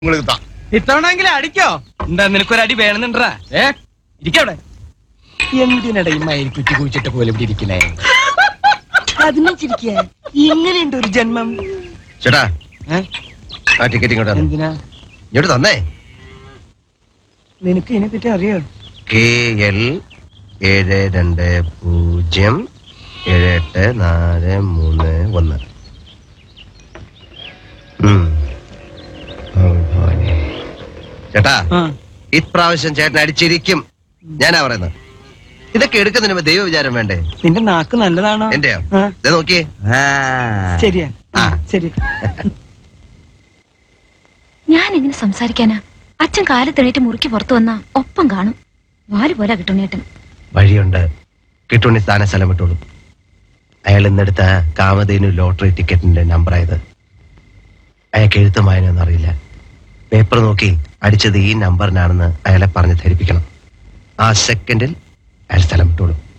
உங்களுக்கு தான் ഇത്തവണെങ്കിലും അടിക്കോ എന്താ നിനക്കൊരു അടി വേണമെന്നുണ്ടാ ഏ ഇരിക്കവിടെ എന്തിനടാ ഈ മയിൽ കുറ്റി കുഴിച്ചിട്ട് പോലെ ഇവിടെ ഇരിക്കണേ അതിനെ ചിരിക്കുക ഇങ്ങനെയുണ്ട് ഒരു ജന്മം ചേട്ടാ ഏ? ആ ടിക്കറ്റ് ഇങ്ങോട്ട് തന്നെ എന്തിനാ ഇങ്ങോട്ട് തന്നേ നിനക്ക് ഇതിനെ പറ്റി അറിയോ കെ എൽ ഏഴ് രണ്ട് പൂജ്യം ഏഴ് എട്ട് നാല് മൂന്ന് ഒന്ന് ഉം. ഓ, മോനെ. ചേട്ടാ ഇപ്രാവശ്യം ചേട്ടൻ അടിച്ചിരിക്കും ഞാനാ പറയുന്നത് ഇതൊക്കെ എടുക്കുന്നതിന് മുമ്പ് ദൈവ വിചാരം വേണ്ടേ നിന്റെ നാക്ക് നല്ലതാണോ എന്റെയോ ആ. ദേ നോക്കിയേ ആ. ശരിയാ ആ. ശരി ഞാൻ എങ്ങനെ സംസാരിക്കാനാ അച്ഛൻ കാലത്തെണീറ്റ് മുറിക്ക് പുറത്തു വന്ന ഒപ്പം കാണും വാല് പോലെ കിട്ടുന്നേട്ടൻ വഴിയുണ്ട് കിട്ടുണ്ണി സ്ഥാന സ്ഥലം വിട്ടോളും അയാൾ ഇന്നെടുത്ത കാമധേനു ലോട്ടറി ടിക്കറ്റിന്റെ നമ്പറായത് അയാൾക്ക് എഴുത്തും വായനയൊന്നും അറിയില്ല പേപ്പർ നോക്കി അടിച്ചത് ഈ നമ്പറിനാണെന്ന് അയാളെ പറഞ്ഞ് ധരിപ്പിക്കണം ആ സെക്കൻഡിൽ അയാൾ സ്ഥലം വിട്ടോളും